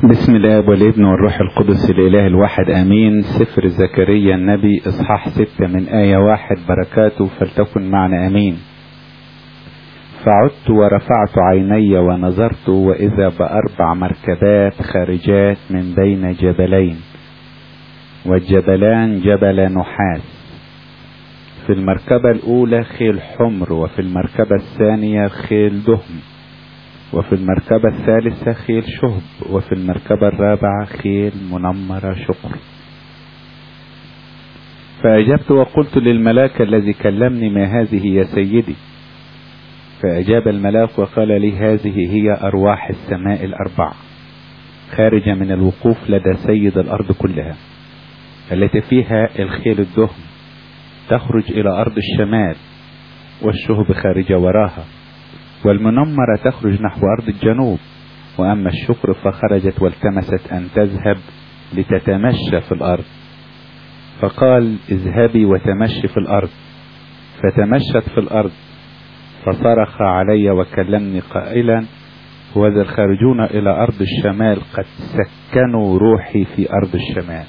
بسم الاب والابن والروح القدس الاله الواحد امين سفر زكريا النبي اصحاح ستة من اية واحد بركاته فلتكن معنا امين فعدت ورفعت عيني ونظرت واذا باربع مركبات خارجات من بين جبلين والجبلان جبل نحاس في المركبة الاولى خيل حمر وفي المركبة الثانية خيل دهم وفي المركبة الثالثة خيل شهب وفي المركبة الرابعة خيل منمرة شقر فأجبت وقلت للملاك الذي كلمني ما هذه يا سيدي فأجاب الملاك وقال لي هذه هي أرواح السماء الأربعة خارجة من الوقوف لدى سيد الأرض كلها التي فيها الخيل الدهم تخرج إلى أرض الشمال والشهب خارجة وراها والمنمرة تخرج نحو أرض الجنوب وأما الشكر فخرجت والتمست أن تذهب لتتمشى في الأرض فقال اذهبي وتمشي في الأرض فتمشت في الأرض فصرخ علي وكلمني قائلا وذا الخارجون إلى أرض الشمال قد سكنوا روحي في أرض الشمال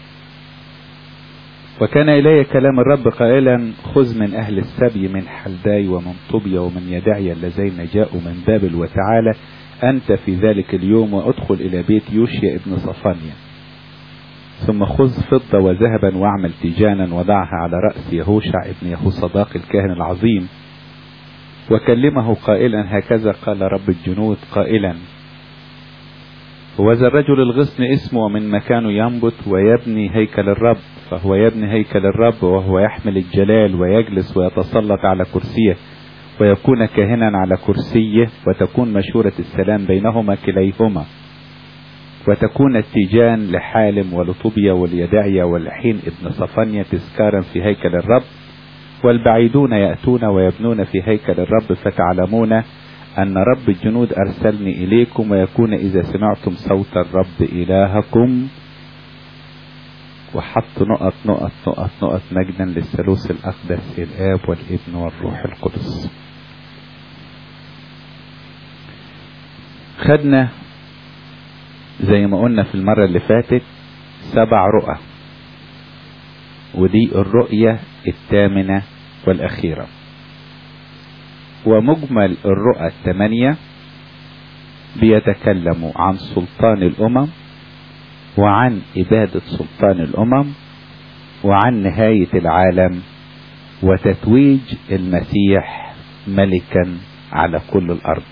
وكان إلي كلام الرب قائلا خذ من أهل السبي من حلداي ومن طوبيا ومن يدعي اللذين جاءوا من بابل وتعالى أنت في ذلك اليوم وأدخل إلى بيت يوشيا ابن صفانيا ثم خذ فضة وذهبا واعمل تيجانا وضعها على رأس يهوشع ابن يهوصداق الكاهن العظيم وكلمه قائلا هكذا قال رب الجنود قائلا وذا الرجل الغصن اسمه من مكانه ينبت ويبني هيكل الرب فهو يبني هيكل الرب وهو يحمل الجلال ويجلس ويتسلط على كرسيه ويكون كاهنا على كرسيه وتكون مشورة السلام بينهما كليهما وتكون التيجان لحالم ولطوبيا واليدعيا والحين ابن صفانيا تذكارا في هيكل الرب والبعيدون يأتون ويبنون في هيكل الرب فتعلمون أن رب الجنود أرسلني إليكم ويكون إذا سمعتم صوت الرب إلهكم وحط نقط نقط نقط نقط مجدا للثالوث الأقدس الآب والابن والروح القدس خدنا زي ما قلنا في المرة اللي فاتت سبع رؤى ودي الرؤية الثامنة والأخيرة ومجمل الرؤى الثمانية بيتكلموا عن سلطان الأمم وعن إبادة سلطان الأمم وعن نهاية العالم وتتويج المسيح ملكا على كل الأرض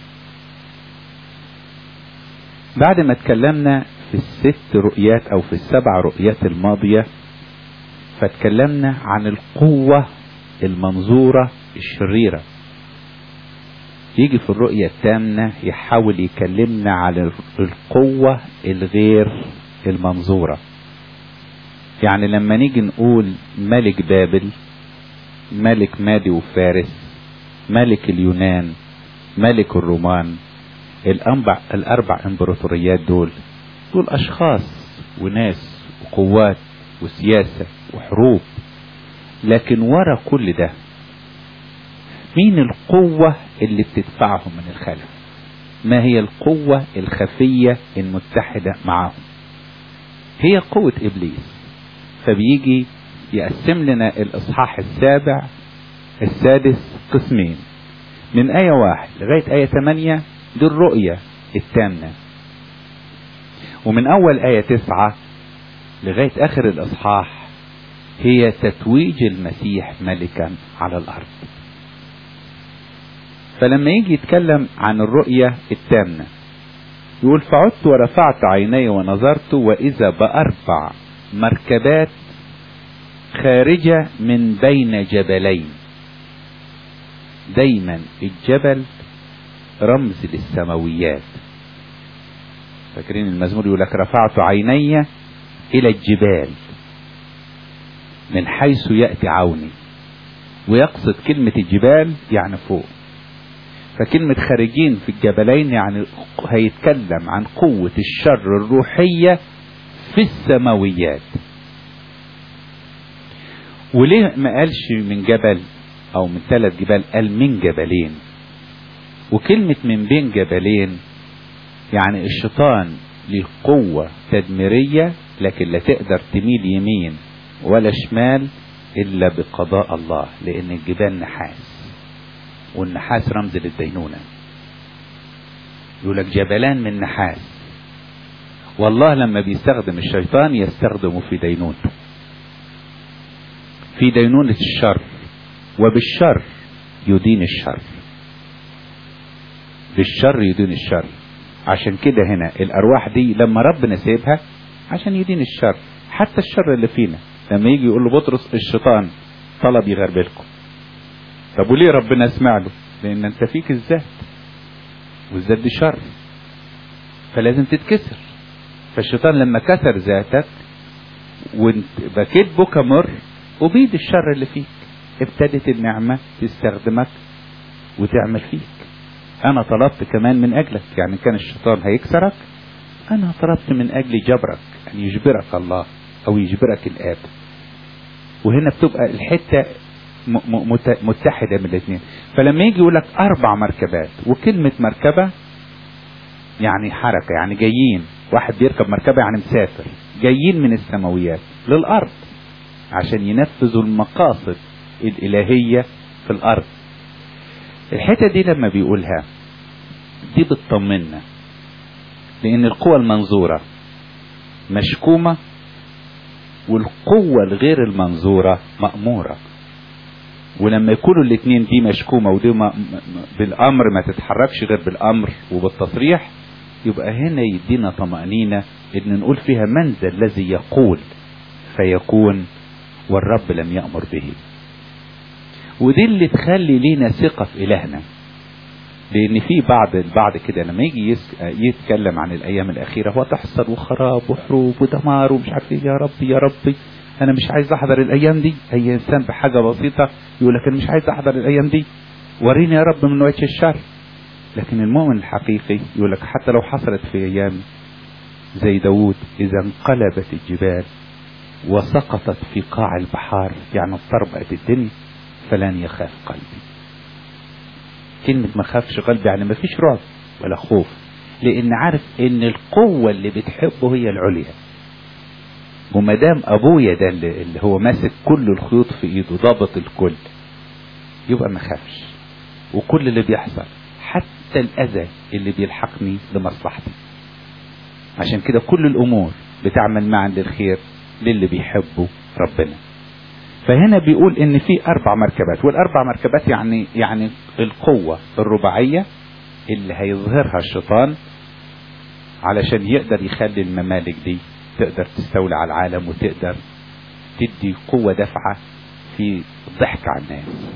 بعد ما اتكلمنا في الست رؤيات أو في السبع رؤيات الماضية فاتكلمنا عن القوة المنظورة الشريرة يجي في الرؤية التامنة يحاول يكلمنا على القوة الغير المنظورة يعني لما نيجي نقول ملك بابل ملك مادي وفارس ملك اليونان ملك الرومان الأربع, الأربع امبراطوريات دول دول أشخاص وناس وقوات وسياسة وحروب لكن ورا كل ده مين القوة اللي بتدفعهم من الخلف ما هي القوة الخفية المتحدة معهم هي قوة إبليس فبيجي يقسم لنا الإصحاح السابع السادس قسمين من آية واحد لغاية آية ثمانية دي الرؤية التامنة ومن أول آية تسعة لغاية آخر الإصحاح هي تتويج المسيح ملكا على الأرض فلما يجي يتكلم عن الرؤية التامنة يقول فعدت ورفعت عيني ونظرت وإذا بأربع مركبات خارجة من بين جبلين دايما الجبل رمز للسماويات فاكرين المزمور يقول لك رفعت عيني إلى الجبال من حيث يأتي عوني ويقصد كلمة الجبال يعني فوق فكلمة خارجين في الجبلين يعني هيتكلم عن قوة الشر الروحية في السماويات وليه ما قالش من جبل او من ثلاث جبال قال من جبلين وكلمة من بين جبلين يعني الشيطان ليه قوة تدميرية لكن لا تقدر تميل يمين ولا شمال إلا بقضاء الله لأن الجبال نحاس والنحاس رمز للدينونة يقول لك جبلان من نحاس والله لما بيستخدم الشيطان يستخدمه في دينونته في دينونة الشر وبالشر يدين الشر بالشر يدين الشر عشان كده هنا الارواح دي لما ربنا سيبها عشان يدين الشر حتى الشر اللي فينا لما يجي يقول له بطرس الشيطان طلب يغربلكم طب وليه ربنا اسمع له لان انت فيك الذات والذات دي شر فلازم تتكسر فالشيطان لما كسر ذاتك وانت بكيت بكى مر وبيد الشر اللي فيك ابتدت النعمة تستخدمك وتعمل فيك انا طلبت كمان من اجلك يعني كان الشيطان هيكسرك انا طلبت من اجل جبرك ان يجبرك الله او يجبرك الاب وهنا بتبقى الحتة متحدة من الاثنين فلما يجي يقول لك اربع مركبات وكلمة مركبة يعني حركة يعني جايين واحد بيركب مركبة يعني مسافر جايين من السماويات للارض عشان ينفذوا المقاصد الالهية في الارض الحتة دي لما بيقولها دي بتطمنا لان القوة المنظورة مشكومة والقوة الغير المنظورة مأمورة ولما يكونوا الاثنين دي مشكومة ودي ما بالامر ما تتحركش غير بالامر وبالتصريح يبقى هنا يدينا طمأنينة ان نقول فيها من ذا الذي يقول فيكون والرب لم يأمر به ودي اللي تخلي لينا ثقة في إلهنا لأن في بعض البعض كده لما يجي يتكلم عن الأيام الأخيرة هو تحصل وخراب وحروب ودمار ومش عارف إيه يا ربي يا ربي أنا مش عايز أحضر الأيام دي أي إنسان بحاجة بسيطة يقول لك أنا مش عايز أحضر الأيام دي وريني يا رب من وجه الشر لكن المؤمن الحقيقي يقول لك حتى لو حصلت في أيام زي داود إذا انقلبت الجبال وسقطت في قاع البحار يعني اضطربت الدنيا فلن يخاف قلبي كلمة ما خافش قلبي يعني ما فيش رعب ولا خوف لان عارف ان القوة اللي بتحبه هي العليا وما دام ابويا ده اللي, اللي هو ماسك كل الخيوط في ايده ضابط الكل يبقى ما خافش وكل اللي بيحصل حتى الاذى اللي بيلحقني لمصلحتي عشان كده كل الامور بتعمل معا للخير للي بيحبوا ربنا فهنا بيقول ان في اربع مركبات والاربع مركبات يعني يعني القوة الرباعية اللي هيظهرها الشيطان علشان يقدر يخلي الممالك دي تقدر تستولي على العالم وتقدر تدي قوة دفعة في الضحك على الناس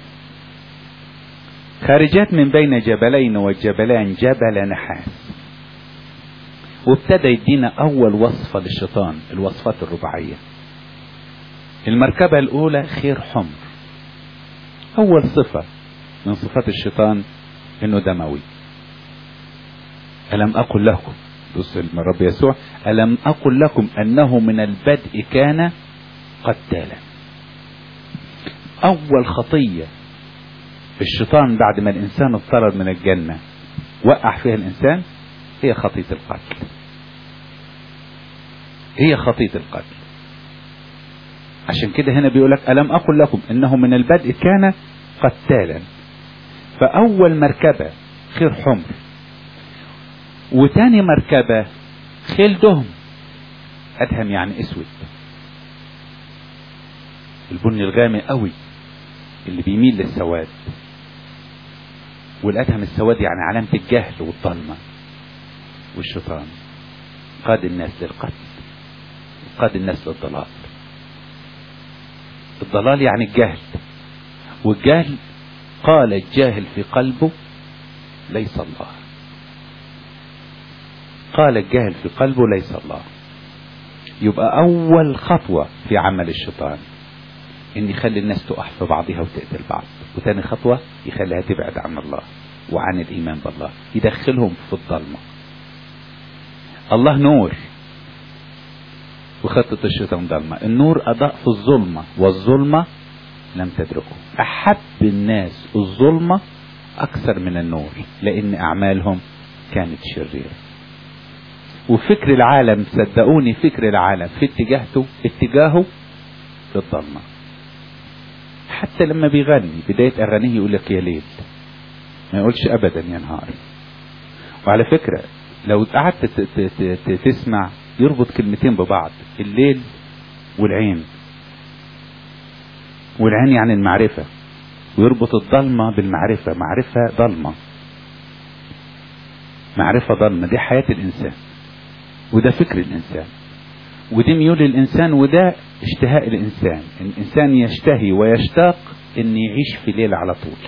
خارجات من بين جبلين والجبلان جبل نحاس وابتدى يدينا اول وصفة للشيطان الوصفات الرباعية المركبة الاولى خير حمر اول صفة من صفات الشيطان انه دموي الم اقل لكم بص الرب يسوع الم اقل لكم انه من البدء كان قتالا اول خطية الشيطان بعد ما الانسان اطرد من الجنة وقع فيها الانسان هي خطية القتل هي خطية القتل عشان كده هنا بيقول لك ألم أقل لكم إنه من البدء كان قتالا فأول مركبة خير حمر وتاني مركبة خيل دهم أدهم يعني أسود البني الغامق قوي اللي بيميل للسواد والأدهم السواد يعني علامة الجهل والظلمة والشيطان قاد الناس للقتل قاد الناس للضلال الضلال يعني الجهل والجهل قال الجاهل في قلبه ليس الله قال الجاهل في قلبه ليس الله يبقى اول خطوة في عمل الشيطان ان يخلي الناس تقع في بعضها وتقتل بعض وتاني خطوة يخليها تبعد عن الله وعن الايمان بالله يدخلهم في الظلمة الله نور وخطة الشيطان ضلمة النور أضاء في الظلمة والظلمة لم تدركه أحب الناس الظلمة أكثر من النور لأن أعمالهم كانت شريرة وفكر العالم صدقوني فكر العالم في اتجاهته اتجاهه في الضلمة حتى لما بيغني بداية أغانيه يقول لك يا ليل ما يقولش أبدا يا نهار وعلى فكرة لو قعدت ت- ت- ت- ت- تسمع يربط كلمتين ببعض الليل والعين والعين يعني المعرفة ويربط الضلمة بالمعرفة معرفة ضلمة معرفة ضلمة دي حياة الإنسان وده فكر الإنسان ودي ميول الإنسان وده اشتهاء الإنسان الإنسان يشتهي ويشتاق أن يعيش في ليل على طول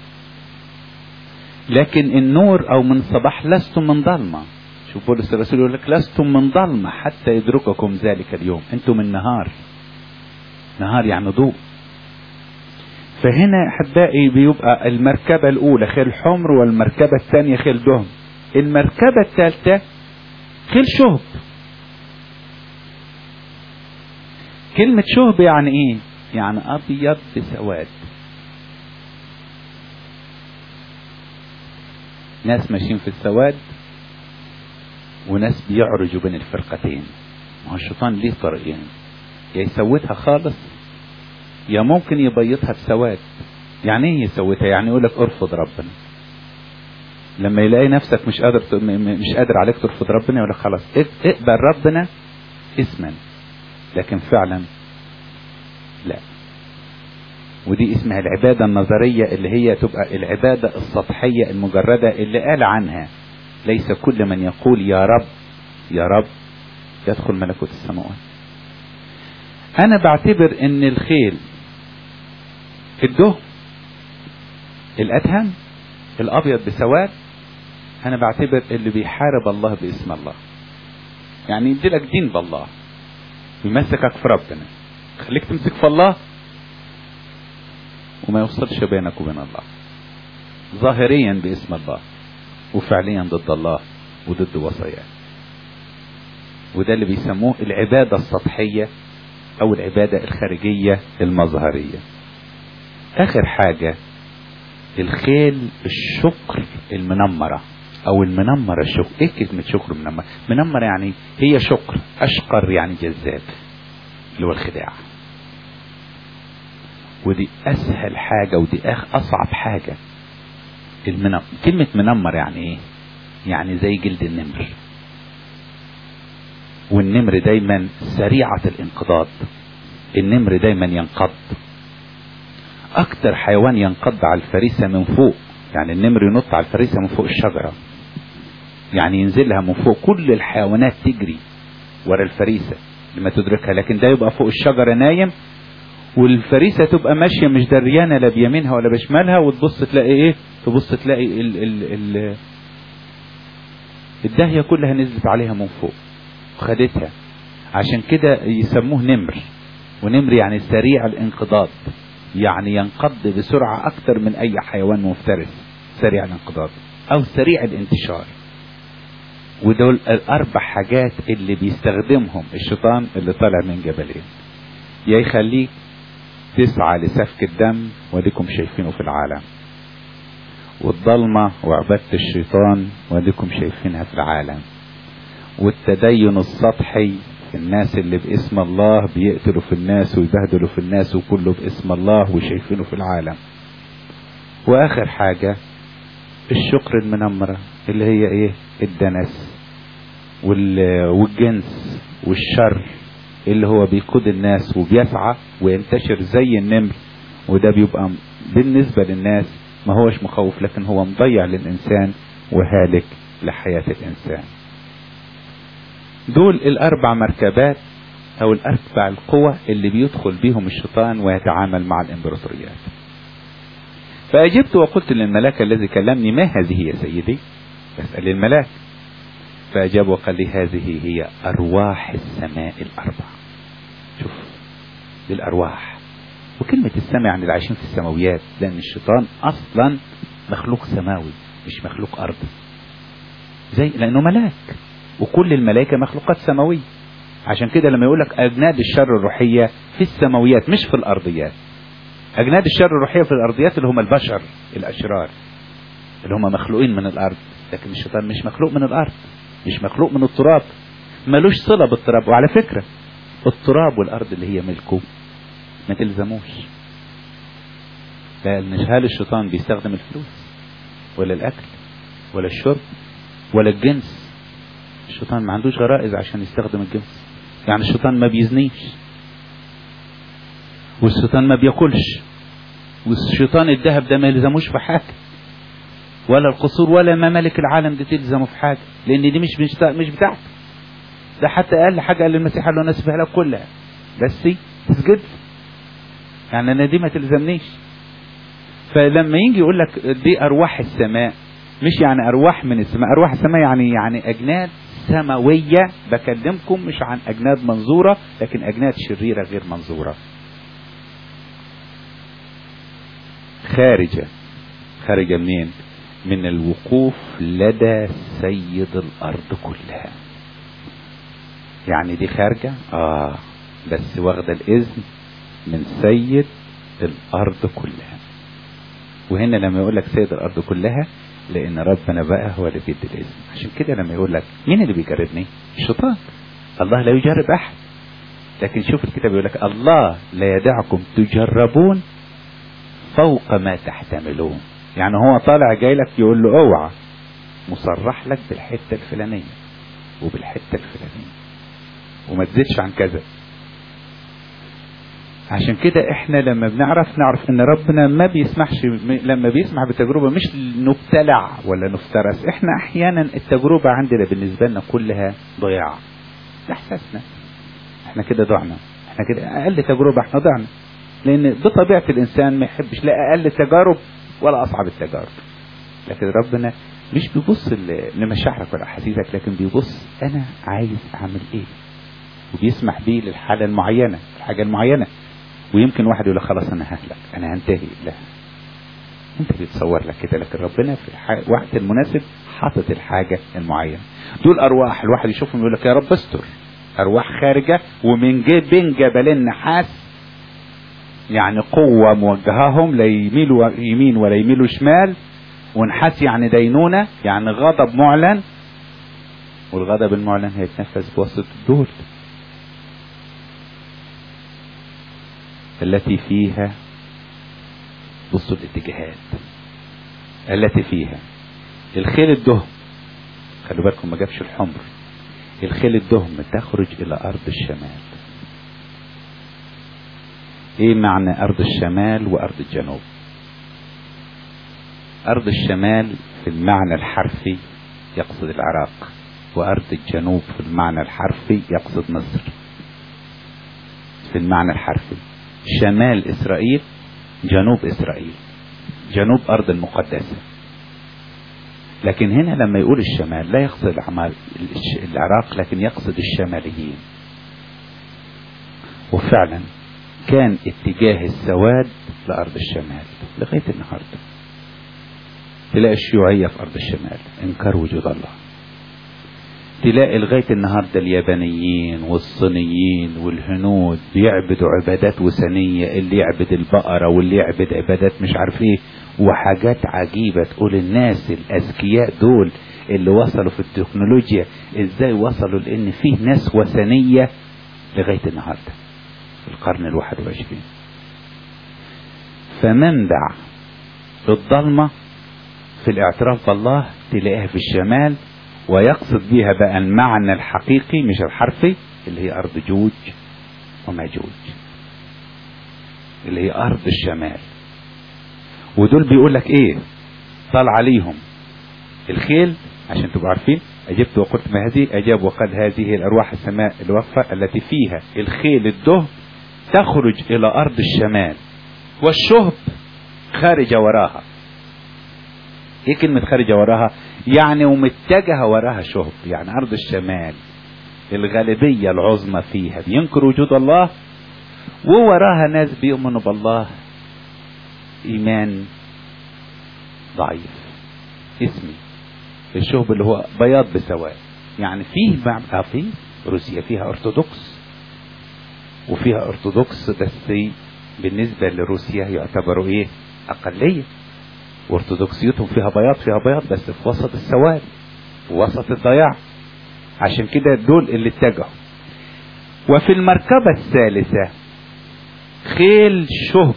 لكن النور أو من صباح لستم من ضلمة شوف بولس الرسول يقول لك لستم من ضلمة حتى يدرككم ذلك اليوم أنتم من نهار نهار يعني ضوء فهنا احبائي بيبقى المركبة الأولى خيل حمر والمركبة الثانية خيل دهم المركبة الثالثة خيل شهب كلمة شهب يعني ايه؟ يعني أبيض بسواد ناس ماشيين في السواد وناس بيعرجوا بين الفرقتين ما هو الشيطان ليه طريقين يا يسودها خالص يا ممكن يبيضها بسواد يعني ايه يسودها يعني يقول لك ارفض ربنا لما يلاقي نفسك مش قادر ت- م- م- مش قادر عليك ترفض ربنا يقول لك خلاص اق- اقبل ربنا اسما لكن فعلا لا ودي اسمها العبادة النظرية اللي هي تبقى العبادة السطحية المجردة اللي قال عنها ليس كل من يقول يا رب يا رب يدخل ملكوت السماوات انا بعتبر ان الخيل الدهن الادهم الابيض بسواد انا بعتبر اللي بيحارب الله باسم الله يعني يديلك دين بالله يمسكك في ربنا خليك تمسك في الله وما يوصلش بينك وبين الله ظاهريا باسم الله وفعليا ضد الله وضد وصاياه وده اللي بيسموه العبادة السطحية او العبادة الخارجية المظهرية اخر حاجة الخيل الشكر المنمرة او المنمرة الشكر ايه كلمة شكر منمرة منمرة يعني هي شكر اشقر يعني جذاب اللي هو الخداع ودي اسهل حاجة ودي أخ اصعب حاجة المنم... كلمة منمر يعني ايه يعني زي جلد النمر والنمر دايما سريعة الانقضاض النمر دايما ينقض اكتر حيوان ينقض على الفريسة من فوق يعني النمر ينط على الفريسة من فوق الشجرة يعني ينزلها من فوق كل الحيوانات تجري ورا الفريسة لما تدركها لكن ده يبقى فوق الشجرة نايم والفريسة تبقى ماشية مش دريانة لا بيمينها ولا بشمالها وتبص تلاقي ايه تبص تلاقي ال ال ال الداهية كلها نزلت عليها من فوق وخدتها عشان كده يسموه نمر ونمر يعني سريع الانقضاض يعني ينقض بسرعة أكثر من أي حيوان مفترس سريع الانقضاض أو سريع الانتشار ودول الأربع حاجات اللي بيستخدمهم الشيطان اللي طالع من جبلين يا يخليك تسعى لسفك الدم وديكم شايفينه في العالم والضلمة وعبادة الشيطان وديكم شايفينها في العالم والتدين السطحي الناس اللي باسم الله بيقتلوا في الناس ويبهدلوا في الناس وكله باسم الله وشايفينه في العالم واخر حاجة الشكر المنمرة اللي هي ايه الدنس وال- والجنس والشر اللي هو بيقود الناس وبيسعى وينتشر زي النمر وده بيبقى بالنسبة للناس ما هوش مخوف لكن هو مضيع للإنسان وهالك لحياة الإنسان دول الأربع مركبات أو الأربع القوى اللي بيدخل بيهم الشيطان ويتعامل مع الإمبراطوريات فأجبت وقلت للملاك الذي كلمني ما هذه يا سيدي بسأل الملاك فأجاب وقال لي هذه هي أرواح السماء الأربع شوف دي الأرواح وكلمة السماء يعني اللي عايشين في السماويات لأن الشيطان أصلا مخلوق سماوي مش مخلوق أرضي زي لأنه ملاك وكل الملائكة مخلوقات سماوية عشان كده لما يقول لك أجناد الشر الروحية في السماويات مش في الأرضيات أجناد الشر الروحية في الأرضيات اللي هم البشر الأشرار اللي هم مخلوقين من الأرض لكن الشيطان مش مخلوق من الأرض مش مخلوق من التراب ملوش صلة بالتراب وعلى فكرة التراب والأرض اللي هي ملكه ما تلزموش لأن هل الشيطان بيستخدم الفلوس ولا الأكل ولا الشرب ولا الجنس الشيطان ما عندوش غرائز عشان يستخدم الجنس يعني الشيطان ما بيزنيش والشيطان ما بياكلش والشيطان الذهب ده ما يلزموش في حاجه ولا القصور ولا ممالك العالم دي تلزمه في حاجه لان دي مش مش مش بتاعته ده حتى اقل حاجه قال المسيح قال له انا اسفها لك كلها بس تسجد يعني انا دي ما تلزمنيش فلما يجي يقول لك دي ارواح السماء مش يعني ارواح من السماء ارواح السماء يعني يعني اجناد سماويه بكلمكم مش عن اجناد منظوره لكن اجناد شريره غير منظوره خارجه خارجه منين من الوقوف لدى سيد الارض كلها يعني دي خارجه اه بس واخده الاذن من سيد الارض كلها وهنا لما يقول لك سيد الارض كلها لان ربنا بقى هو اللي بيدي الاذن عشان كده لما يقول لك مين اللي بيجربني الشيطان الله لا يجرب احد لكن شوف الكتاب يقول لك الله لا يدعكم تجربون فوق ما تحتملون يعني هو طالع جاي لك يقول له اوعى مصرح لك بالحته الفلانيه وبالحته الفلانيه وما تزيدش عن كذا عشان كده احنا لما بنعرف نعرف ان ربنا ما بيسمحش لما بيسمح بالتجربه مش نبتلع ولا نفترس احنا احيانا التجربه عندنا بالنسبه لنا كلها ضياع ده احساسنا احنا كده ضعنا احنا كده اقل تجربه احنا ضعنا لان بطبيعه الانسان ما يحبش لا اقل تجارب ولا اصعب التجارب لكن ربنا مش بيبص لمشاعرك ولا احاسيسك لكن بيبص انا عايز اعمل ايه وبيسمح بيه للحاله المعينه الحاجه المعينه ويمكن واحد يقول لك خلاص انا ههلك انا هنتهي لا انت بتصور لك كده لكن ربنا في الوقت المناسب حاطط الحاجه المعينه دول ارواح الواحد يشوفهم يقول لك يا رب استر ارواح خارجه ومن بين جبلين نحاس يعني قوة موجهاهم لا يميلوا يمين ولا يميلوا شمال ونحاس يعني دينونة يعني غضب معلن والغضب المعلن هيتنفذ بواسطة الدول التي فيها بصوا الاتجاهات التي فيها الخيل الدهم خلوا بالكم ما جابش الحمر الخيل الدهم تخرج الى ارض الشمال ايه معنى ارض الشمال وارض الجنوب ارض الشمال في المعنى الحرفي يقصد العراق وارض الجنوب في المعنى الحرفي يقصد مصر في المعنى الحرفي شمال اسرائيل جنوب اسرائيل جنوب ارض المقدسه لكن هنا لما يقول الشمال لا يقصد العراق لكن يقصد الشماليين وفعلا كان اتجاه السواد لأرض الشمال لغاية النهاردة تلاقي الشيوعية في أرض الشمال إنكار وجود الله تلاقي لغاية النهاردة اليابانيين والصينيين والهنود بيعبدوا عبادات وثنية اللي يعبد البقرة واللي يعبد عبادات مش عارف ايه وحاجات عجيبة تقول الناس الأذكياء دول اللي وصلوا في التكنولوجيا ازاي وصلوا لان فيه ناس وثنية لغاية النهارده في القرن الواحد وعشرين فمنبع الضلمة في الاعتراف بالله تلاقيها في الشمال ويقصد بها بقى المعنى الحقيقي مش الحرفي اللي هي أرض جوج وماجوج اللي هي أرض الشمال ودول بيقول لك إيه طال عليهم الخيل عشان تبقوا عارفين أجبت وقلت ما هذه أجاب وقال هذه الأرواح السماء الوفة التي فيها الخيل الدهن تخرج إلى أرض الشمال والشهب خارج وراها ايه كلمة خارجة وراها يعني ومتجهة وراها شهب يعني أرض الشمال الغالبية العظمى فيها بينكر وجود الله ووراها ناس بيؤمنوا بالله إيمان ضعيف اسمي الشهب اللي هو بياض بسواد يعني فيه مع فيه روسيا فيها أرثوذكس وفيها أرثوذكس بس بالنسبة لروسيا يعتبروا إيه أقلية وارثوذكسيتهم فيها بياض فيها بياض بس في وسط السواد في وسط الضياع عشان كده دول اللي اتجهوا وفي المركبة الثالثة خيل شهب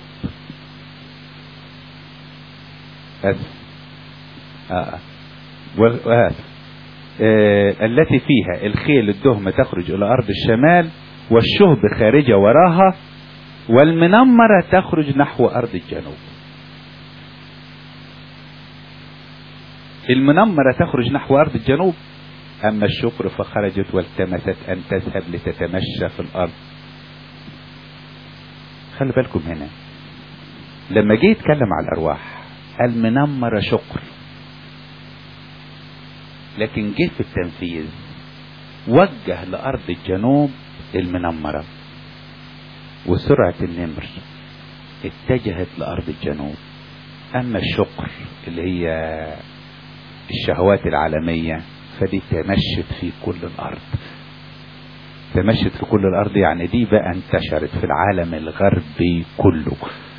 آسف آه. و... آه. آه. التي فيها الخيل الدهم تخرج إلى أرض الشمال والشهب خارجة وراها والمنمرة تخرج نحو أرض الجنوب المنمرة تخرج نحو أرض الجنوب أما الشكر فخرجت والتمست أن تذهب لتتمشى في الأرض خلي بالكم هنا لما جه يتكلم على الأرواح المنمرة شكر لكن جه في التنفيذ وجه لأرض الجنوب المنمرة وسرعة النمر اتجهت لأرض الجنوب أما الشكر اللي هي الشهوات العالمية فدي تمشت في كل الأرض تمشت في كل الأرض يعني دي بقى انتشرت في العالم الغربي كله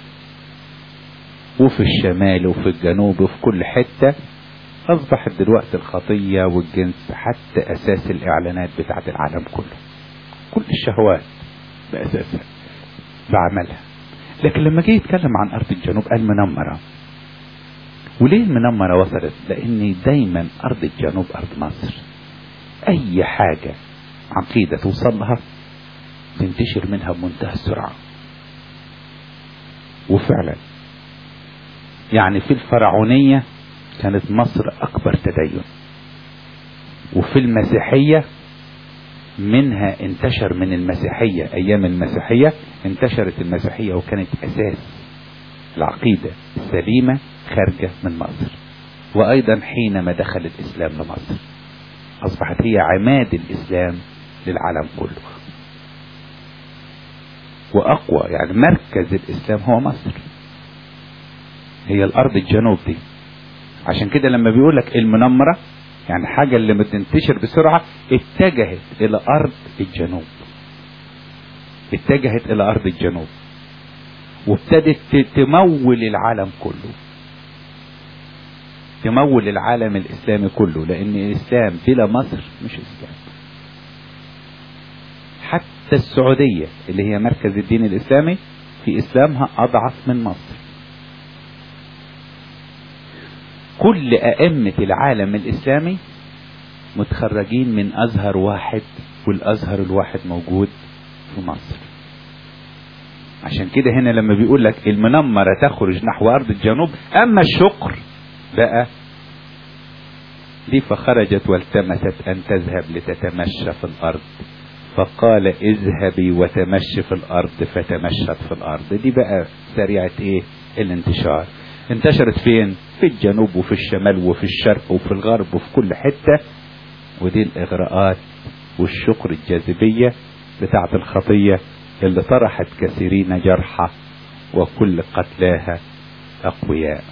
وفي الشمال وفي الجنوب وفي كل حتة أصبحت دلوقتي الخطية والجنس حتى أساس الإعلانات بتاعت العالم كله كل الشهوات بأساسها بعملها لكن لما جه يتكلم عن أرض الجنوب قال منمرة وليه المنمرة وصلت لأن دايما أرض الجنوب أرض مصر أي حاجة عقيدة توصل لها تنتشر منها بمنتهى السرعة وفعلا يعني في الفرعونية كانت مصر أكبر تدين وفي المسيحية منها انتشر من المسيحية أيام المسيحية انتشرت المسيحية وكانت أساس العقيدة السليمة خارجة من مصر وأيضا حينما دخل الإسلام لمصر أصبحت هي عماد الإسلام للعالم كله وأقوى يعني مركز الإسلام هو مصر هي الأرض الجنوب دي عشان كده لما بيقول لك المنمرة يعني حاجة اللي بتنتشر بسرعة اتجهت إلى أرض الجنوب اتجهت إلى أرض الجنوب وابتدت تمول العالم كله تمول العالم الإسلامي كله لأن الإسلام بلا مصر مش إسلام حتى السعودية اللي هي مركز الدين الإسلامي في إسلامها أضعف من مصر كل أئمة العالم الإسلامي متخرجين من أزهر واحد والأزهر الواحد موجود في مصر عشان كده هنا لما بيقول لك المنمرة تخرج نحو أرض الجنوب أما الشقر بقى دي فخرجت والتمست أن تذهب لتتمشى في الأرض فقال اذهبي وتمشي في الأرض فتمشت في الأرض دي بقى سريعة إيه الانتشار انتشرت فين في الجنوب وفي الشمال وفي الشرق وفي الغرب وفي كل حتة ودي الإغراءات والشكر الجاذبية بتاعة الخطية اللي طرحت كثيرين جرحى وكل قتلاها أقوياء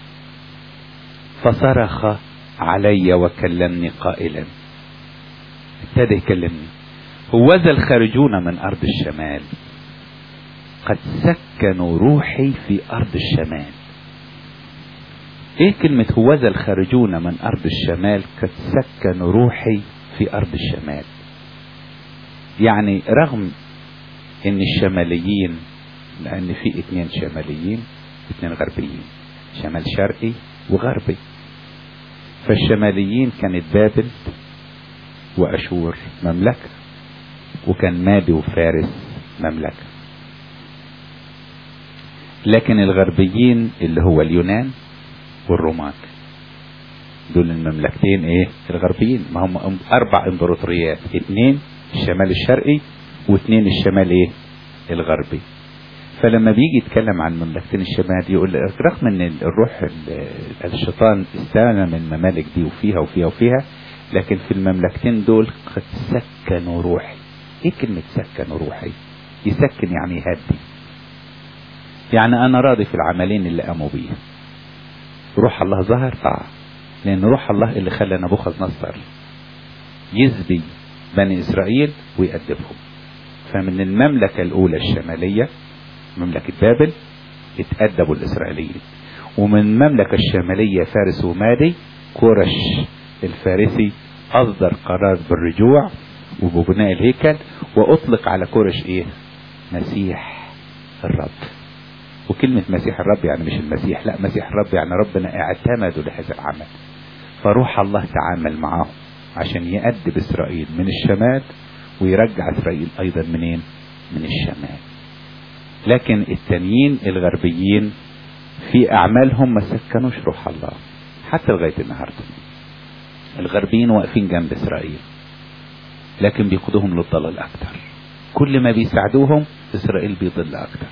فصرخ علي وكلمني قائلا ابتدى يكلمني هوذا الخارجون من أرض الشمال قد سكنوا روحي في أرض الشمال ايه كلمة هوذا الخارجون من أرض الشمال قد سكنوا روحي في أرض الشمال يعني رغم ان الشماليين لان في اتنين شماليين اتنين غربيين شمال شرقي وغربي فالشماليين كانت بابل واشور مملكة وكان مادي وفارس مملكة لكن الغربيين اللي هو اليونان والرومان دول المملكتين ايه الغربيين ما هم اربع امبراطوريات اتنين الشمال الشرقي واثنين الشمال ايه الغربي فلما بيجي يتكلم عن مملكتين الشمال يقول رغم ان الروح الشيطان استلم الممالك دي وفيها وفيها وفيها لكن في المملكتين دول قد سكنوا روحي ايه كلمة سكنوا روحي يسكن يعني يهدي يعني انا راضي في العملين اللي قاموا بيه روح الله ظهر طاعة لان روح الله اللي خلى نبوخذ نصر يزبي بني اسرائيل ويأدبهم فمن المملكة الأولى الشمالية مملكة بابل اتأدبوا الإسرائيليين ومن المملكة الشمالية فارس ومادي كورش الفارسي اصدر قرار بالرجوع وببناء الهيكل واطلق على كورش ايه مسيح الرب وكلمة مسيح الرب يعني مش المسيح لا مسيح الرب يعني ربنا اعتمدوا لهذا العمل فروح الله تعامل معه عشان يأدب إسرائيل من الشمال ويرجع إسرائيل أيضا منين من الشمال لكن التانيين الغربيين في أعمالهم ما سكنوش روح الله حتى لغاية النهاردة الغربيين واقفين جنب إسرائيل لكن بيقودوهم للضلال أكتر كل ما بيساعدوهم إسرائيل بيضل أكتر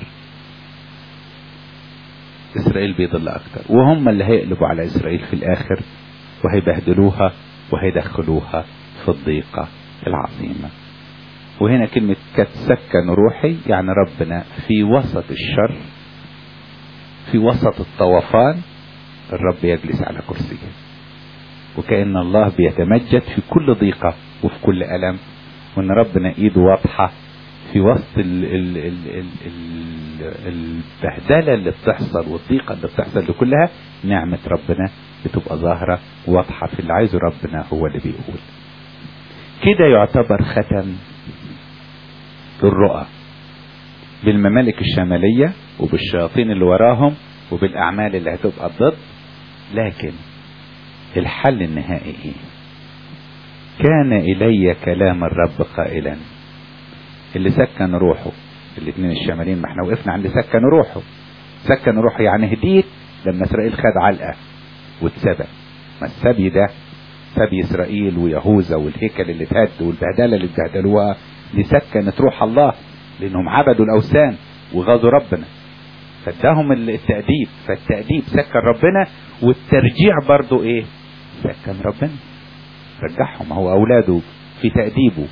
إسرائيل بيضل أكتر وهم اللي هيقلبوا على إسرائيل في الآخر وهيبهدلوها وهيدخلوها في الضيقة العظيمة وهنا كلمة كتسكن روحي يعني ربنا في وسط الشر في وسط الطوفان الرب يجلس على كرسيه وكأن الله بيتمجد في كل ضيقة وفي كل ألم وأن ربنا إيده واضحة في وسط ال ال ال ال ال البهدلة اللي بتحصل والضيقة اللي بتحصل دي كلها نعمة ربنا بتبقى ظاهرة واضحة في اللي عايزه ربنا هو اللي بيقول كده يعتبر ختم الرؤى بالممالك الشمالية وبالشياطين اللي وراهم وبالأعمال اللي هتبقى ضد لكن الحل النهائي ايه كان إلي كلام الرب قائلا اللي سكن روحه الاثنين الشمالين ما احنا وقفنا عند سكن روحه سكن روحه يعني هديت لما اسرائيل خد علقه واتسبى ما السبي ده سبي اسرائيل ويهوذا والهيكل اللي اتهد والبهدله اللي اتبهدلوها دي سكنت روح الله لانهم عبدوا الاوثان وغاظوا ربنا فاداهم التأديب فالتأديب سكن ربنا والترجيع برضو ايه سكن ربنا رجعهم هو اولاده في تأديبه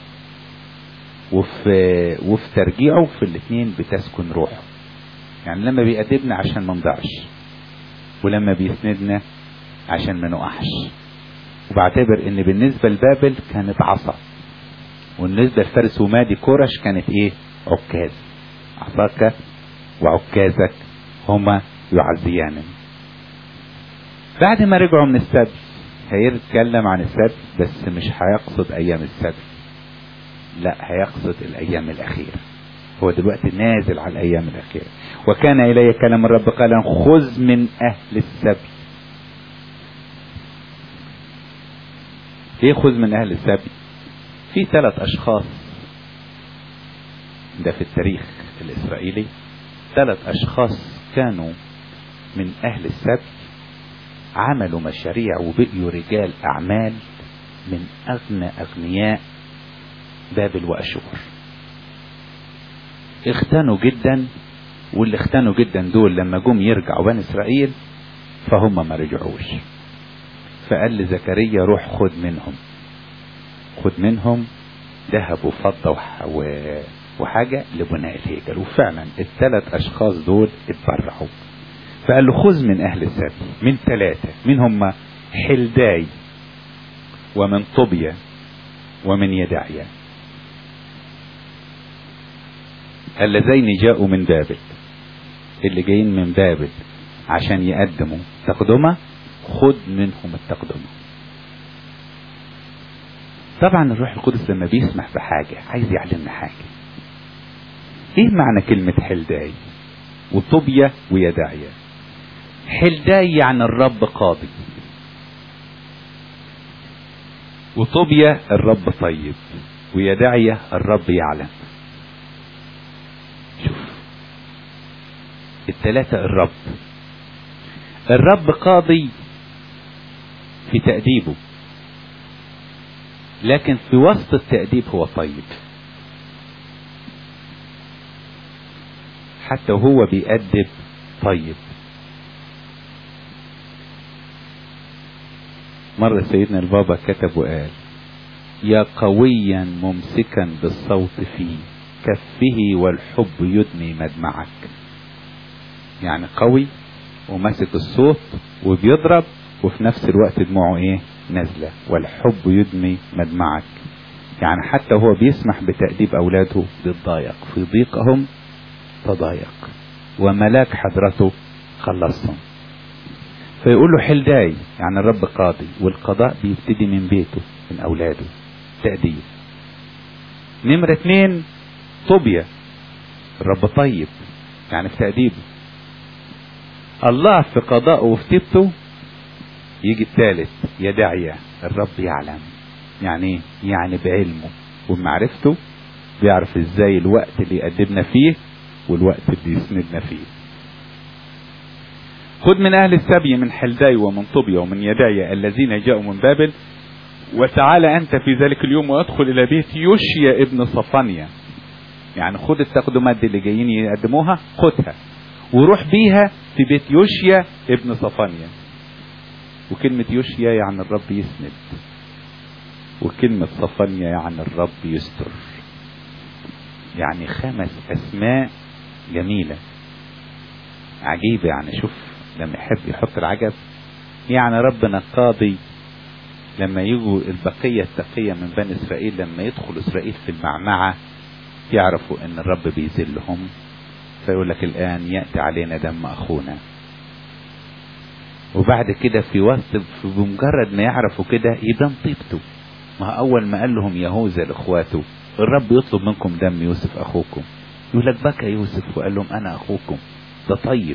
وفي وفي ترجيعه في الاثنين بتسكن روحه يعني لما بيأدبنا عشان ما نضيعش ولما بيسندنا عشان ما نقعش وبعتبر ان بالنسبة لبابل كانت عصا وبالنسبة لفارس ومادي كورش كانت ايه عكاز عصاك وعكازك هما يعزيانني بعد ما رجعوا من السبي هيتكلم عن السبي بس مش هيقصد ايام السبي لا هيقصد الايام الاخيره هو دلوقتي نازل على الايام الاخيره وكان الي كلام الرب قال خذ من اهل السبي ليه خذ من اهل السبي في ثلاث اشخاص ده في التاريخ الاسرائيلي ثلاث اشخاص كانوا من اهل السبي عملوا مشاريع وبقيوا رجال اعمال من اغنى اغنياء بابل واشور اختنوا جدا واللي اختنوا جدا دول لما جم يرجعوا بني اسرائيل فهم ما رجعوش فقال لزكريا روح خد منهم خد منهم ذهب وفضة وحاجة لبناء الهيكل وفعلا الثلاث اشخاص دول اتبرعوا فقال له خذ من اهل السبي من ثلاثة من هم حلداي ومن طوبيا ومن يدعيا اللذين جاءوا من بابل اللي جايين من بابل عشان يقدموا تقدمة خد منهم التقدمة طبعا الروح القدس لما بيسمح بحاجة عايز يعلمنا حاجة ايه معنى كلمة حلداي وطوبيا ويداعيا حلداي يعني الرب قاضي وطوبيا الرب طيب ويداعيا الرب يعلم شوف الثلاثة الرب الرب قاضي في تأديبه لكن في وسط التأديب هو طيب حتى وهو بيأدب طيب مرة سيدنا البابا كتب وقال يا قويا ممسكا بالصوت في كفه والحب يدمي مدمعك يعني قوي وماسك الصوت وبيضرب وفي نفس الوقت دموعه ايه نازلة والحب يدمي مدمعك يعني حتى هو بيسمح بتأديب أولاده بيتضايق في ضيقهم تضايق وملاك حضرته خلصهم فيقول له حلداي يعني الرب قاضي والقضاء بيبتدي من بيته من اولاده تأديب نمرة اتنين طوبيا الرب طيب يعني في تأديبه الله في قضائه وفي تيبته يجي الثالث يدعي الرب يعلم يعني ايه؟ يعني بعلمه وبمعرفته بيعرف ازاي الوقت اللي يقدمنا فيه والوقت اللي يسندنا فيه خذ من اهل السبي من حلداي ومن طوبيا ومن يدايا الذين جاءوا من بابل وتعالى انت في ذلك اليوم وادخل الى بيت يوشيا ابن صفانيا يعني خد التقدمات دي اللي جايين يقدموها خدها وروح بيها في بيت يوشيا ابن صفانيا وكلمة يوشيا يعني الرب يسند وكلمة صفانيا يعني الرب يستر يعني خمس أسماء جميلة عجيبة يعني شوف لما يحب يحط العجب يعني ربنا قاضي لما يجوا البقية التقية من بني إسرائيل لما يدخل إسرائيل في المعمعة يعرفوا إن الرب بيذلهم فيقول لك الآن يأتي علينا دم أخونا وبعد كده في وسط بمجرد ما يعرفوا كده يبان طيبته ما أول ما قال لهم يهوذا لإخواته الرب يطلب منكم دم يوسف أخوكم يقول لك بكى يوسف وقال لهم أنا أخوكم ده طيب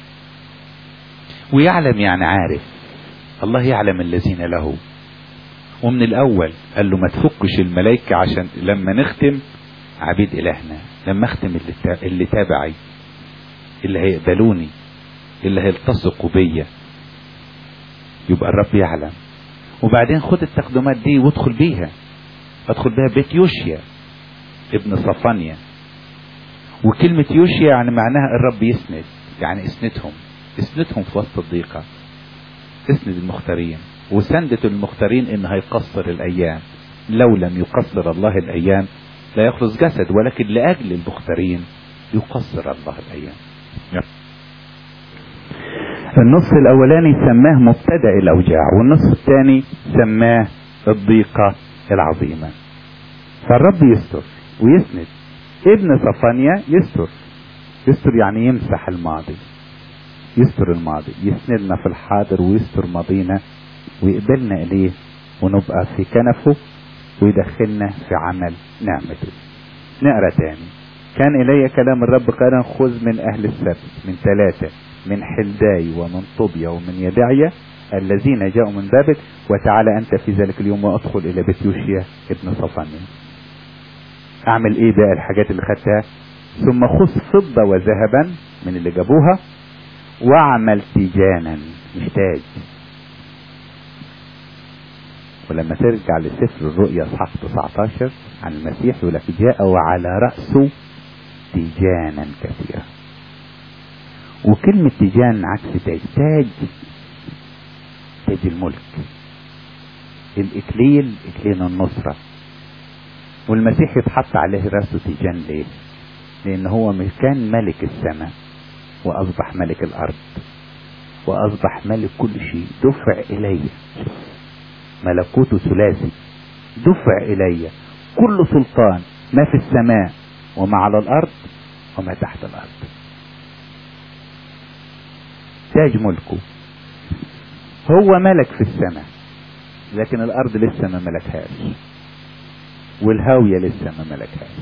ويعلم يعني عارف الله يعلم الذين له ومن الأول قال له ما تفكش الملائكة عشان لما نختم عبيد إلهنا لما أختم اللي, اللي تابعي اللي هيقبلوني اللي هيلتصقوا بيا يبقى الرب يعلم وبعدين خد التقدمات دي وادخل بيها ادخل بيها بيت يوشيا ابن صفانيا وكلمة يوشيا يعني معناها الرب يسند يعني اسندهم اسندهم في وسط الضيقة اسند المختارين وسندة المختارين ان هيقصر الايام لو لم يقصر الله الايام لا يخلص جسد ولكن لاجل المختارين يقصر الله الايام النص الاولاني سماه مبتدا الاوجاع والنص الثاني سماه الضيقه العظيمه فالرب يستر ويسند ابن صفانيا يستر يستر يعني يمسح الماضي يستر الماضي يسندنا في الحاضر ويستر ماضينا ويقبلنا اليه ونبقى في كنفه ويدخلنا في عمل نعمته نقرا تاني كان الي كلام الرب قال خذ من اهل السبت من ثلاثه من حلداي ومن طوبيا ومن يدعيا الذين جاءوا من بابل وتعالى انت في ذلك اليوم وادخل الى بيت يوشيا ابن صفانيا اعمل ايه بقى الحاجات اللي خدتها ثم خذ فضة وذهبا من اللي جابوها واعمل تيجانا مش تاج ولما ترجع لسفر الرؤيا اصحاح 19 عن المسيح يقول لك جاء وعلى رأسه تيجانا كثيرا وكلمة تيجان عكس تاج تاج تاج الملك الإكليل إكليل النصرة والمسيح يتحط عليه رأسه تيجان ليه لأن هو كان ملك السماء وأصبح ملك الأرض وأصبح ملك كل شيء دفع إلي ملكوته ثلاثي دفع إلي كل سلطان ما في السماء وما على الأرض وما تحت الأرض تاج ملكه هو ملك في السماء لكن الأرض لسه ما ملكهاش والهاوية لسه ما ملكهاش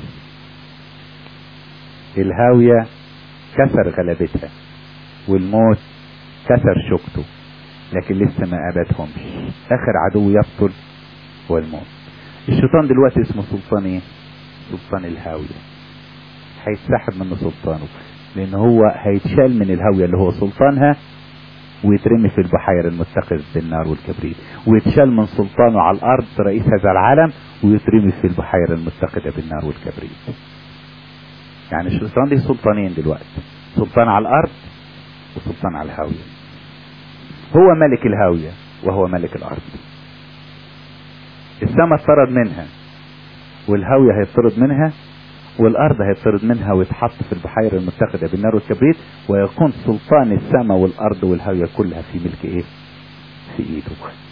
الهاوية كسر غلبتها والموت كسر شوكته لكن لسه ما أبدهمش آخر عدو يبطل هو الموت الشيطان دلوقتي اسمه سلطان ايه سلطان الهاوية هيتسحب من سلطانه لان هو هيتشال من الهاوية اللي هو سلطانها ويترمي في البحيرة المتخذ بالنار والكبريت ويتشال من سلطانه على الارض رئيس هذا العالم ويترمي في البحيرة المتخذة بالنار والكبريت يعني الشيطان ليه سلطانين دلوقتي سلطان على الارض وسلطان على الهاوية هو ملك الهاوية وهو ملك الارض السماء اتطرد منها والهاوية هيطرد منها والارض هيطرد منها ويتحط في البحيرة المتخذة بالنار والكبريت ويكون سلطان السماء والارض والهاوية كلها في ملك ايه في ايده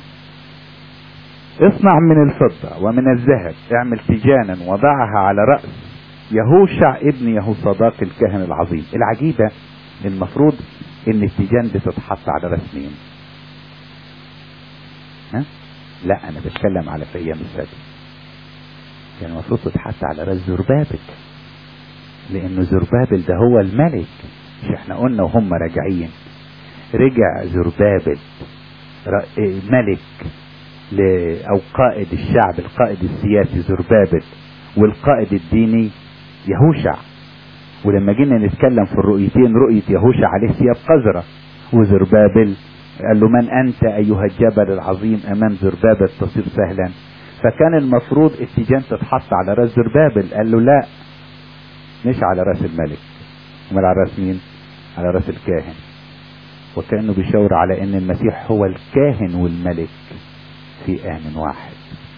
اصنع من الفضة ومن الذهب اعمل تيجانا وضعها على رأس يهوشع ابن يهوصداق الكاهن العظيم العجيبة المفروض ان التيجان بتتحط على راس مين ها لا انا بتكلم على في ايام السبت كان المفروض تتحط على راس زربابل لانه زربابل ده هو الملك مش احنا قلنا وهم راجعين رجع زربابل ملك ل... او قائد الشعب القائد السياسي زربابل والقائد الديني يهوشع ولما جينا نتكلم في الرؤيتين رؤية يهوشع عليه ثياب قذرة وزربابل قال له من أنت أيها الجبل العظيم أمام زربابل تصير سهلا فكان المفروض التيجان تتحط على راس زربابل قال له لا مش على راس الملك امال على راس مين على راس الكاهن وكأنه بيشاور على ان المسيح هو الكاهن والملك في آن واحد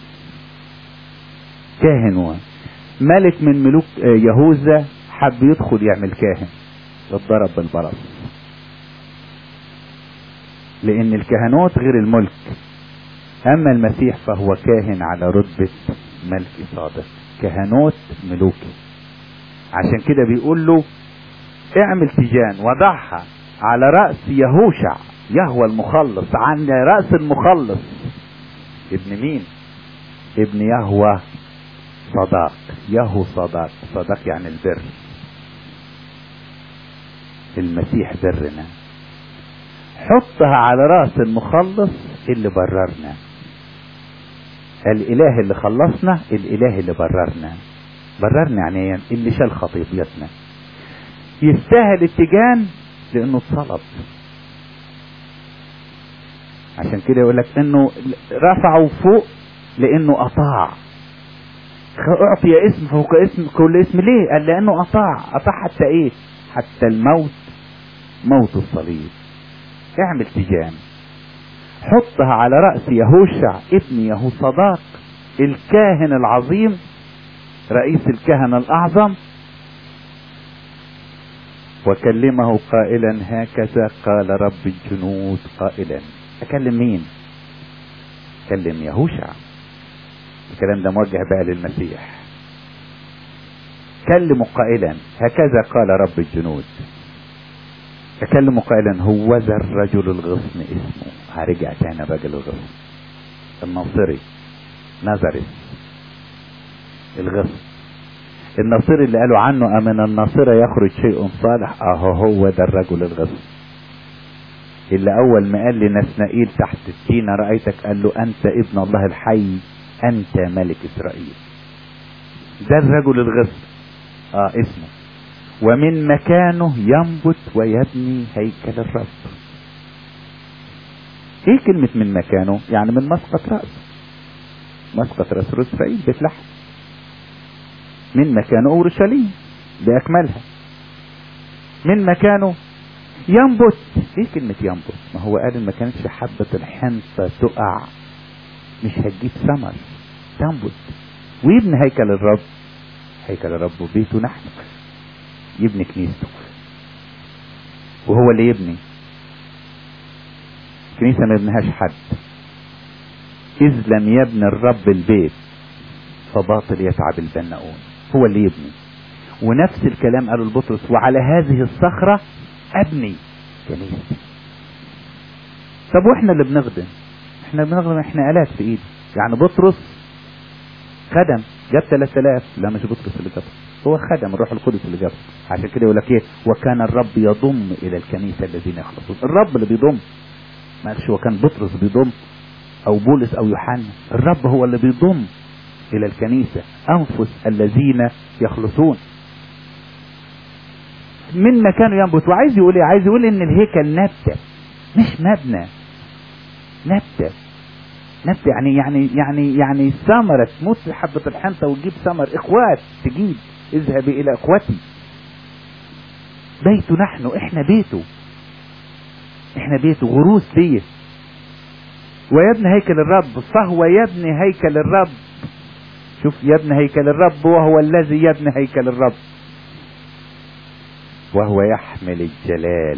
كاهن واحد ملك من ملوك يهوذا حب يدخل يعمل كاهن اتضرب بالبرص لان الكهنوت غير الملك اما المسيح فهو كاهن على رتبة ملك صادق كهنوت ملوكي عشان كده بيقول له اعمل تيجان وضعها على رأس يهوشع يهوى المخلص عن رأس المخلص ابن مين ابن يهوى صداق يهو صداق صداق يعني البر المسيح برنا حطها على راس المخلص اللي بررنا الاله اللي خلصنا الاله اللي بررنا بررنا يعني اللي شال خطيئتنا يستاهل التجان لانه اتصلب عشان كده يقول لك انه رفعه فوق لانه اطاع اعطي اسم فوق اسم كل اسم ليه قال لانه اطاع اطاع حتى ايه حتى الموت موت الصليب اعمل تيجان حطها على رأس يهوشع ابن يهوصداق الكاهن العظيم رئيس الكهنة الأعظم وكلمه قائلا هكذا قال رب الجنود قائلا أكلم مين أكلم يهوشع الكلام ده موجه بقى للمسيح كلموا قائلا هكذا قال رب الجنود تكلموا قائلا هو ذا الرجل الغصن اسمه هرجع تاني الرجل الغصن الناصري نزرس الغصن الناصري اللي قالوا عنه أمن الناصرة يخرج شيء صالح أهو هو ده الرجل الغصن اللي أول ما قال لنسنائيل تحت التينة رأيتك قال له أنت ابن الله الحي أنت ملك إسرائيل ده الرجل الغصن آه اسمه ومن مكانه ينبت ويبني هيكل الرب ايه كلمة من مكانه يعني من مسقط رأسه مسقط رأس اسرائيل بيت لحم من مكانه اورشليم باكملها من مكانه ينبت ايه كلمة ينبت ما هو قال ان ما كانتش حبة الحنطة تقع مش هتجيب ثمر تنبت ويبني هيكل الرب هيكل الرب وبيته نحن يبني كنيسته وهو اللي يبني كنيسة ما يبنيهاش حد إذ لم يبني الرب البيت فباطل يتعب البناؤون هو اللي يبني ونفس الكلام قاله البطرس وعلى هذه الصخرة أبني كنيسة طب واحنا اللي بنخدم احنا بنخدم احنا آلات في ايدي يعني بطرس خدم جاب 3000 لا مش بطرس اللي جابه هو خدم الروح القدس اللي جابه عشان كده يقول لك ايه وكان الرب يضم الى الكنيسه الذين يخلصون الرب اللي بيضم ما قالش هو كان بطرس بيضم او بولس او يوحنا الرب هو اللي بيضم الى الكنيسه انفس الذين يخلصون من مكانه ينبت وعايز يقول ايه عايز يقول ان الهيكل نبته مش مبنى نبته نبته يعني يعني يعني يعني ثمره تموت في حبه الحنطه وتجيب ثمر اخوات تجيب اذهبي الى اخوتي بيته نحن احنا بيته احنا بيته غروس ليه ويبني هيكل الرب فهو يبني هيكل الرب شوف يبني هيكل الرب وهو الذي يبني هيكل الرب وهو يحمل الجلال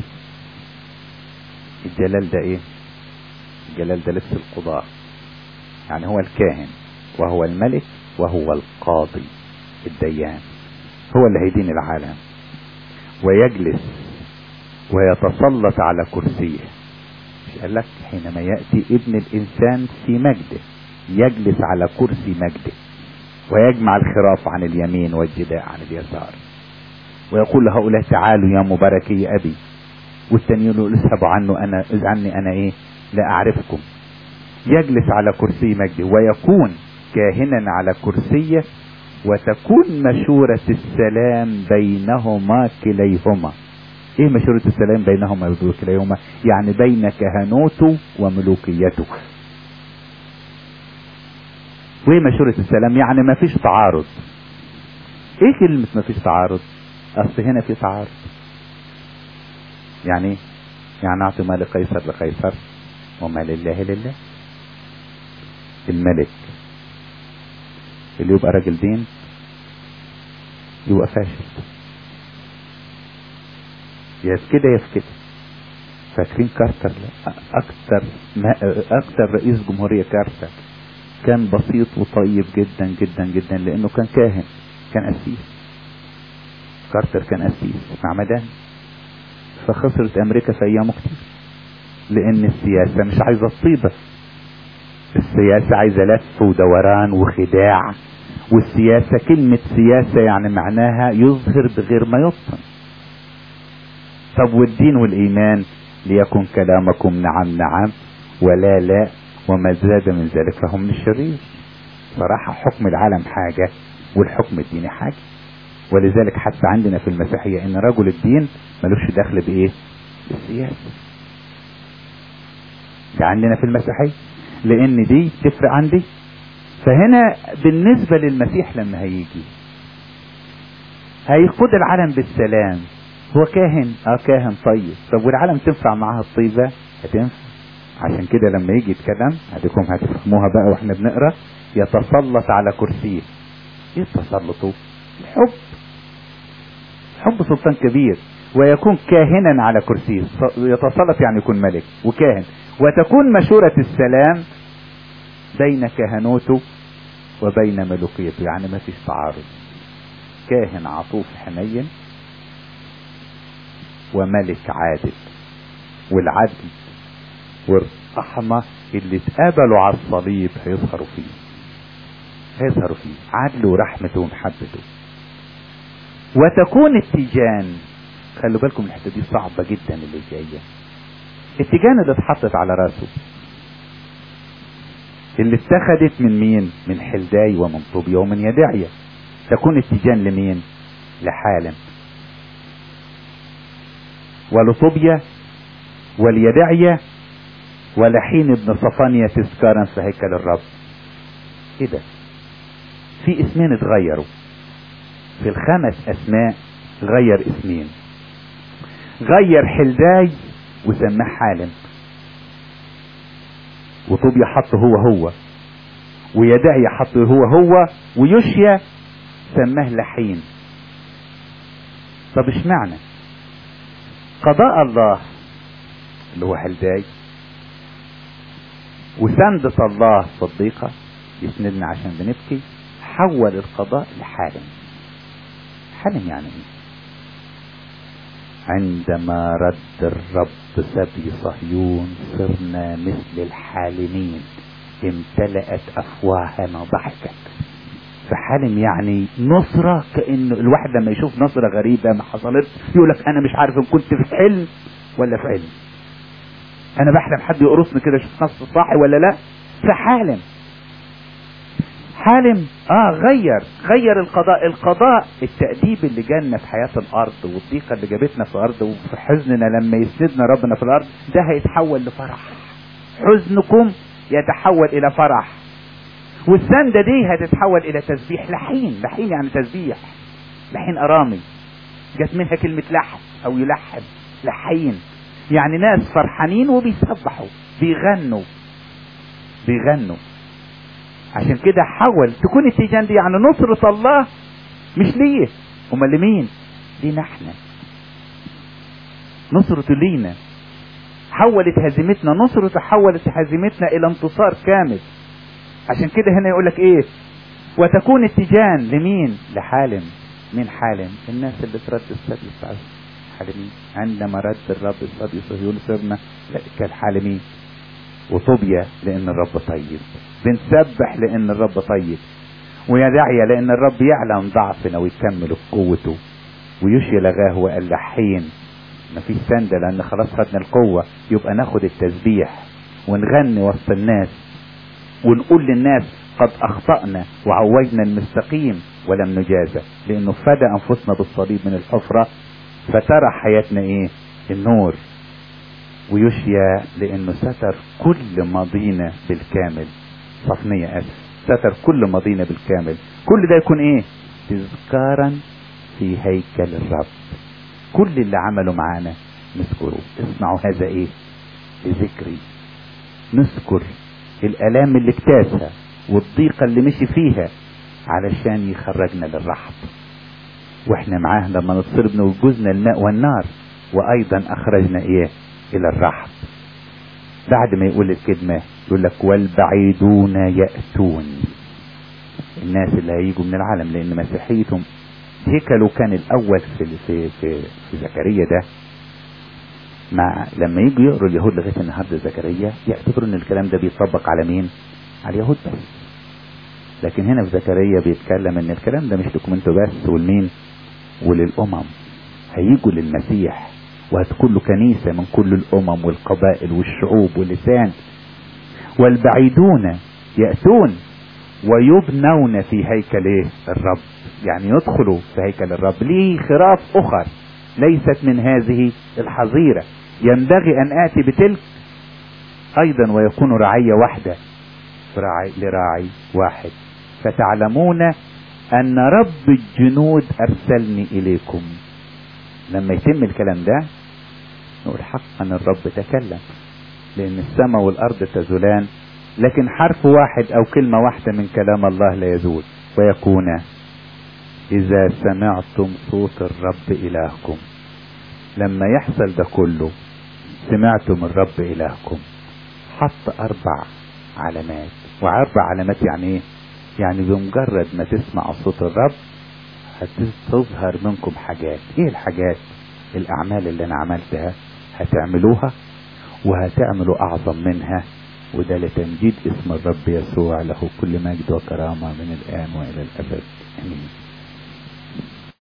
الجلال ده ايه الجلال ده لبس القضاء يعني هو الكاهن وهو الملك وهو القاضي الديان هو اللي هيدين العالم ويجلس ويتسلط على كرسيه مش قال لك حينما يأتي ابن الإنسان في مجده يجلس على كرسي مجده ويجمع الخراف عن اليمين والجداء عن اليسار ويقول لهؤلاء تعالوا يا مباركي أبي والتانيين يقول اذهبوا عنه أنا عني أنا إيه لا أعرفكم يجلس على كرسي مجده ويكون كاهنا على كرسيه وتكون مشورة السلام بينهما كليهما ايه مشورة السلام بينهما كليهما يعني بين كهنوته وملوكيته وايه مشورة السلام يعني ما فيش تعارض ايه كلمة ما فيش تعارض اصل هنا في تعارض يعني يعني اعطي ما لقيصر لقيصر وما لله لله الملك اللي يبقى راجل دين يبقى فاشل يا في كده يا في كده فاكرين كارتر لا اكتر ما اكتر رئيس جمهورية كارتر كان بسيط وطيب جدا جدا جدا لانه كان كاهن كان قسيس كارتر كان قسيس معمدان فخسرت امريكا في ايامه كتير لان السياسة مش عايزة الطيبة السياسة عايزة لف ودوران وخداع والسياسة كلمة سياسة يعني معناها يظهر بغير ما يبطن طب والدين والإيمان ليكن كلامكم نعم نعم ولا لا وما زاد من ذلك فهم من الشرير صراحة حكم العالم حاجة والحكم الديني حاجة ولذلك حتى عندنا في المسيحية ان رجل الدين ملوش دخل بايه بالسياسة ده عندنا في المسيحية لان دي تفرق عن دي فهنا بالنسبة للمسيح لما هيجي هيقود العالم بالسلام هو كاهن اه كاهن طيب طب والعالم تنفع معاها الطيبة هتنفع عشان كده لما يجي يتكلم هديكم هتفهموها بقى واحنا بنقرا يتسلط على كرسيه ايه تسلطه الحب حب سلطان كبير ويكون كاهنا على كرسيه يتسلط يعني يكون ملك وكاهن وتكون مشورة السلام بين كهنوته وبين ملوكيته يعني ما فيش تعارض كاهن عطوف حنين وملك عادل والعدل والرحمة اللي اتقابلوا على الصليب هيظهروا فيه هيظهروا فيه عدل ورحمته ومحبته وتكون التيجان خلوا بالكم الحته دي صعبه جدا اللي جايه التيجان اللي اتحطت على راسه اللي اتخذت من مين من حلداي ومن طوبيا ومن يدعيا تكون التيجان لمين لحالم ولطوبيا واليدعيا ولحين ابن صفانيا تذكارا في هيكل الرب ايه ده في اسمين اتغيروا في الخمس اسماء غير اسمين غير حلداي وسماه حالم وطوبيا حطه هو هو ويدعي حطه هو هو ويشيا سماه لحين طب اشمعنى قضاء الله اللي هو حلداي وسندة الله صديقة يسندنا عشان بنبكي حول القضاء لحالم حالم يعني ايه عندما رد الرب سبي صهيون صرنا مثل الحالمين امتلأت افواهنا ضحكا فحالم يعني نصرة كأن الواحد لما يشوف نصرة غريبة ما حصلت يقول لك انا مش عارف ان كنت في حلم ولا في علم انا بحلم حد يقرصني كده اشوف نصر صاحي ولا لا فحالم حالم اه غير غير القضاء القضاء التأديب اللي جالنا في حياة الارض والضيقة اللي جابتنا في الارض وفي حزننا لما يسندنا ربنا في الارض ده هيتحول لفرح حزنكم يتحول الى فرح والسندة دي هتتحول الى تسبيح لحين لحين يعني تسبيح لحين ارامي جت منها كلمة لحن او يلحن لحين يعني ناس فرحانين وبيسبحوا بيغنوا بيغنوا عشان كده حول تكون التيجان دي يعني نصرة الله مش ليه امال لمين لينا احنا نصرته لينا حولت هزيمتنا نصرته حولت هزيمتنا الى انتصار كامل عشان كده هنا يقول لك ايه وتكون التيجان لمين لحالم مين حالم الناس اللي ترد السبي بتاعتهم كالحالمين عندما رد الرب الصديق صهيون صرنا كالحالمين وطوبيا لان الرب طيب بنسبح لان الرب طيب ويا داعية لان الرب يعلم ضعفنا ويكمل قوته ويشي لغاه وقال لحين مفيش سندة لان خلاص خدنا القوة يبقى ناخد التسبيح ونغني وسط الناس ونقول للناس قد اخطأنا وعوجنا المستقيم ولم نجازى لانه فدى انفسنا بالصليب من الحفرة فترى حياتنا ايه النور ويشيا لانه ستر كل ماضينا بالكامل صفنية اسف ستر كل ماضينا بالكامل كل ده يكون ايه تذكارا في هيكل الرب كل اللي عمله معانا نذكره اسمعوا هذا ايه لذكري نذكر الالام اللي اكتاسها والضيقة اللي مشي فيها علشان يخرجنا للرحب واحنا معاه لما نتصرب نوجزنا الماء والنار وايضا اخرجنا ايه الى الرحب بعد ما يقول الكلمة يقول لك والبعيدون يأتون الناس اللي هيجوا من العالم لان مسيحيتهم هيكله كان الاول في في في, في زكريا ده مع لما يجوا يقروا اليهود لغايه النهارده زكريا يعتبروا ان الكلام ده بيطبق على مين؟ على اليهود بس. لكن هنا في زكريا بيتكلم ان الكلام ده مش لكم انتوا بس والمين؟ وللامم. هيجوا للمسيح وهتكون له كنيسه من كل الامم والقبائل والشعوب واللسان. والبعيدون ياتون ويبنون في هيكل ايه؟ الرب. يعني يدخلوا في هيكل الرب ليه خراف اخر ليست من هذه الحظيرة ينبغي أن آتي بتلك أيضا ويكون رعية واحدة راعي لراعي واحد فتعلمون أن رب الجنود أرسلني إليكم لما يتم الكلام ده نقول حقا الرب تكلم لأن السماء والأرض تزولان لكن حرف واحد أو كلمة واحدة من كلام الله لا يزول ويكون إذا سمعتم صوت الرب إلهكم لما يحصل ده كله سمعتم الرب إلهكم حط أربع علامات وأربع علامات يعني إيه؟ يعني بمجرد ما تسمع صوت الرب هتظهر منكم حاجات إيه الحاجات؟ الأعمال اللي أنا عملتها هتعملوها وهتعملوا أعظم منها وده لتمجيد اسم الرب يسوع له كل مجد وكرامة من الآن وإلى الأبد آمين